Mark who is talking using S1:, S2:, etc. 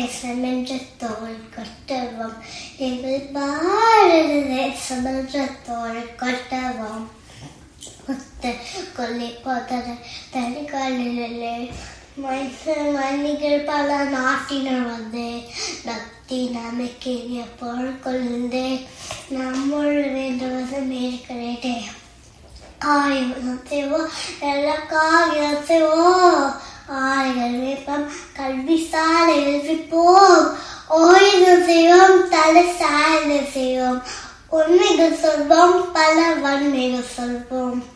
S1: தேசம் என்ற தோல் கொட்டவும் எங்கள் பாரத தேசம் என்ற தோல் கொட்டவும் முத்த கொல்லி போதர தனிகளிலே மன்னிகள் பல நாட்டினர் வந்து நத்தி நமக்கேறிய பொருள் கொழுந்து நம்முள் வேண்டுவது மேற்கிறேன் காயம் செய்வோம் எல்லா காயம் செய்வோம் ஆய்கள் வேப்பம் கல்வி சாலை எழுப்பிப்போம் ஓய்வு செய்வோம் தலை சாய்ந்து செய்வோம் உண்மைகள் சொல்வோம் பல வன்மைகள் சொல்வோம்